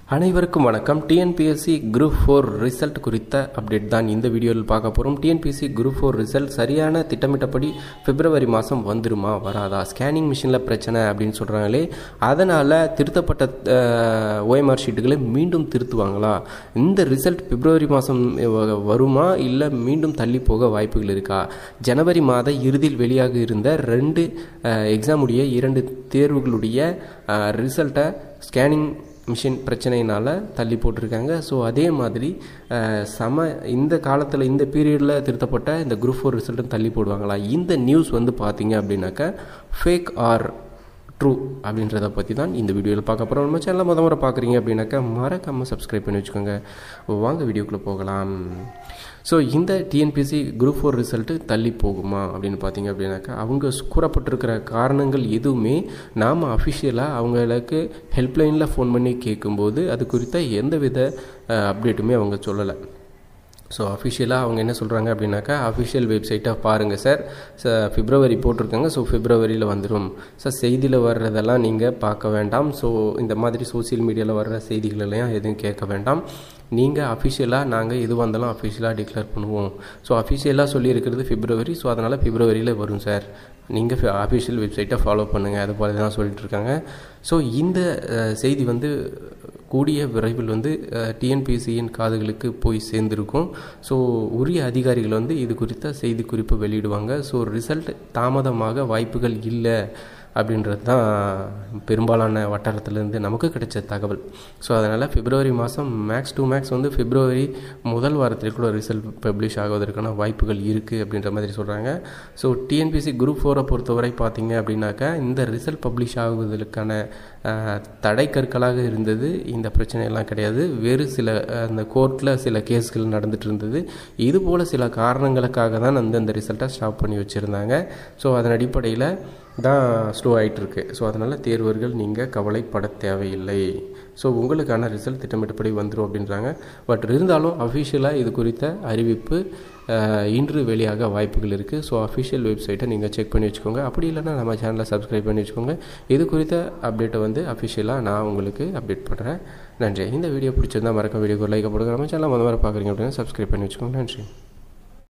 அனைவருக்கும் வணக்கம் TNPSC group four result குறித்த அப்டேட் தான் இந்த வீடியோவில் பார்க்க போகிறோம் டிஎன்பிஎஸ்சி குரூப் ஃபோர் ரிசல்ட் சரியான திட்டமிட்டபடி பிப்ரவரி மாதம் வந்துருமா வராதா ஸ்கேனிங் மிஷினில் பிரச்சனை அப்படின்னு சொல்கிறாங்களே அதனால் திருத்தப்பட்ட ஓஎம்ஆர் ஷீட்டுகளை மீண்டும் திருத்துவாங்களா இந்த ரிசல்ட் பிப்ரவரி மாதம் வருமா இல்லை மீண்டும் தள்ளி போக வாய்ப்புகள் இருக்கா ஜனவரி மாத இறுதியில் வெளியாக இருந்த ரெண்டு எக்ஸாமுடைய இரண்டு தேர்வுகளுடைய ரிசல்ட்டை ஸ்கேனிங் மிஷின் பிரச்சனையினால் தள்ளி போட்டிருக்காங்க ஸோ அதே மாதிரி சம இந்த காலத்தில் இந்த பீரியடில் திருத்தப்பட்ட இந்த குரூப் ஃபோர் ரிசல்ட்டும் தள்ளி போடுவாங்களா இந்த நியூஸ் வந்து பார்த்தீங்க அப்படின்னாக்கா ஃபேக் ஆர் ட்ரூ அப்படின்றத பற்றி தான் இந்த வீடியோவில் பார்க்க போகிறோம் நம்ம சேனலில் முத முறை பார்க்குறீங்க அப்படின்னாக்கா மறக்காமல் சப்ஸ்கிரைப் பண்ணி வச்சுக்கோங்க வாங்க வீடியோக்குள்ளே போகலாம் ஸோ இந்த டிஎன்பிஎஸ்சி குரூப் ஃபோர் ரிசல்ட்டு தள்ளி போகுமா அப்படின்னு பார்த்தீங்க அப்படின்னாக்கா அவங்க கூறப்பட்டிருக்கிற காரணங்கள் எதுவுமே நாம் அஃபிஷியலாக அவங்களுக்கு ஹெல்ப்லைனில் ஃபோன் பண்ணி கேட்கும்போது அது குறித்த எந்தவித அப்டேட்டுமே அவங்க சொல்லலை ஸோ அஃபிஷியலாக அவங்க என்ன சொல்கிறாங்க அப்படின்னாக்கா அஃபிஷியல் வெப்சைட்டை பாருங்கள் சார் ச பிப்ரவரி போட்டிருக்காங்க ஸோ பிப்ரவரியில் வந்துடும் சார் செய்தியில் வர்றதெல்லாம் நீங்கள் பார்க்க வேண்டாம் ஸோ இந்த மாதிரி சோசியல் மீடியாவில் வர்ற செய்திகளெல்லாம் எதுவும் கேட்க வேண்டாம் நீங்கள் அஃபிஷியலாக நாங்கள் எது வந்தாலும் அஃபிஷியலாக டிக்ளேர் பண்ணுவோம் ஸோ அஃபிஷியலாக சொல்லியிருக்கிறது பிப்ரவரி ஸோ அதனால் பிப்ரவரியில் வரும் சார் நீங்கள் அஃபிஷியல் வெப்சைட்டை ஃபாலோ பண்ணுங்கள் அது போல தான் சொல்லிட்டு இருக்காங்க ஸோ இந்த செய்தி வந்து கூடிய விரைவில் வந்து டிஎன்பிஎஸ்சியின் காதுகளுக்கு போய் சேர்ந்துருக்கும் ஸோ உரிய அதிகாரிகள் வந்து இது குறித்த செய்தி குறிப்பு வெளியிடுவாங்க ஸோ ரிசல்ட் தாமதமாக வாய்ப்புகள் இல்லை அப்படின்றது தான் பெரும்பாலான வட்டாரத்துலேருந்து நமக்கு கிடைச்ச தகவல் ஸோ அதனால் பிப்ரவரி மாதம் மேக்ஸ் டூ மேக்ஸ் வந்து பிப்ரவரி முதல் வாரத்தில் கூட ரிசல்ட் பப்ளிஷ் ஆகுவதற்கான வாய்ப்புகள் இருக்குது அப்படின்ற மாதிரி சொல்கிறாங்க ஸோ டிஎன்பிசி குரூப் ஃபோரை பொறுத்தவரை பார்த்தீங்க அப்படின்னாக்கா இந்த ரிசல்ட் பப்ளிஷ் ஆகுவதற்கான தடை கற்களாக இருந்தது இந்த பிரச்சனையெல்லாம் கிடையாது வேறு சில அந்த கோர்ட்டில் சில கேஸ்கள் நடந்துட்டு இருந்தது இது போல் சில காரணங்களுக்காக தான் அந்த அந்த ரிசல்ட்டை ஸ்டாப் பண்ணி வச்சுருந்தாங்க ஸோ அதன் அடிப்படையில் தான் ஸ்லோ ஆகிட்டுருக்கு ஸோ அதனால் தேர்வர்கள் நீங்கள் கவலைப்பட தேவையில்லை ஸோ உங்களுக்கான ரிசல்ட் திட்டமிட்டபடி வந்துடும் அப்படின்றாங்க பட் இருந்தாலும் அஃபிஷியலாக இது குறித்த அறிவிப்பு இன்று வெளியாக வாய்ப்புகள் இருக்குது ஸோ அஃபிஷியல் வெப்சைட்டை நீங்கள் செக் பண்ணி வச்சுக்கோங்க அப்படி இல்லைனா நம்ம சேனலை சப்ஸ்கிரைப் பண்ணி வச்சுக்கோங்க இது குறித்த அப்டேட்டை வந்து அஃபிஷியலாக நான் உங்களுக்கு அப்டேட் பண்ணுறேன் நன்றி இந்த வீடியோ பிடிச்சிருந்தா மறக்க வீடியோக்கு லைக் போடுங்க நம்ம சேனல் முதல்ல பார்க்குறீங்க அப்படின்னா சப்ஸ்கிரைப் பண்ணி வச்சுக்கோங்க நன்றி